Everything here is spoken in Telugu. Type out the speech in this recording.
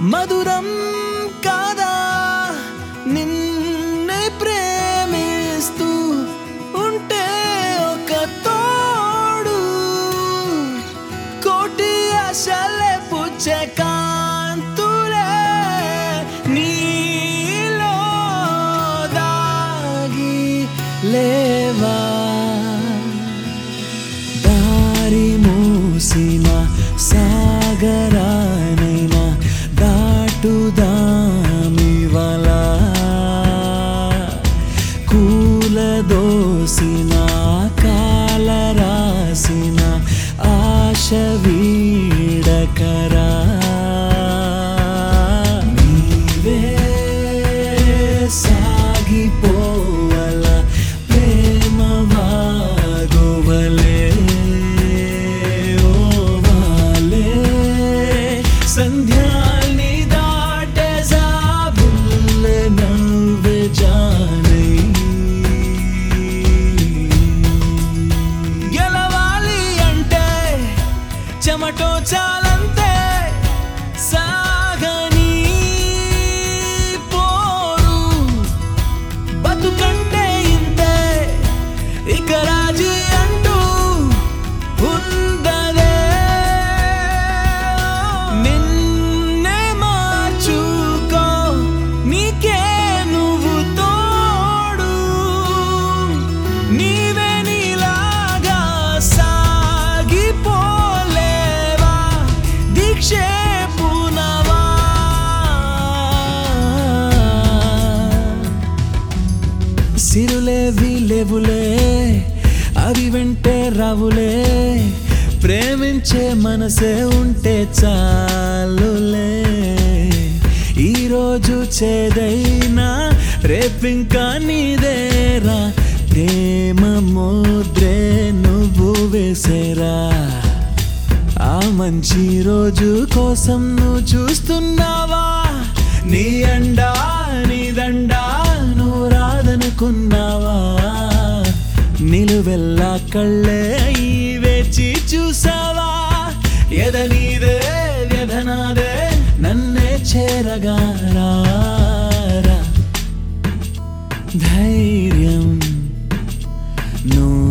మధురం కాదా నిన్నే ప్రేమిస్తూ ఉంటే ఒక తోడు కోటి ఆశలే పుచ్చే కాంతులే నీలో దాగి లేవా దారి మూసిన సాగరానైనా దాటుదామివల కూలదోసిన కాల రాసిన ఆశ వీడకరా నీవే సాగిపోవల ప్రేమ వాగువలే ఓ వాలే సంధ్యాల్ని దాటే జాబుల్లే నవ్వే జానై గెలవాలి అంటే చెమటో చాలంతే సాగని పోరు బతుకంటే ఇంతే ఇక రాజీ అంటూ ఉందలే నిన్నే మార్చుకో నీకే నువ్వు తోడు నీవే నీలాగా సాగిపోలేవా దీక్షే పునవా సిరులేవి లేవులే అవి వెంటే రావులే ప్రేమించే మనసే ఉంటే చాలులే ఈరోజు చేదైనా రేపింకా నీదేరా ప్రేమ ముద్రే నువ్వు వేసేరా ఆ మంచి రోజు కోసం నువ్వు చూస్తున్నావా నీ అండా నీ దండా నువ్వు రాదనుకున్నావా నిలువెల్లా కళ్ళే అయి వేచి చూసావా ఎద నీదే వ్యధ నాదే నన్నే చేరగా రారా ధైర్యం నువ్వు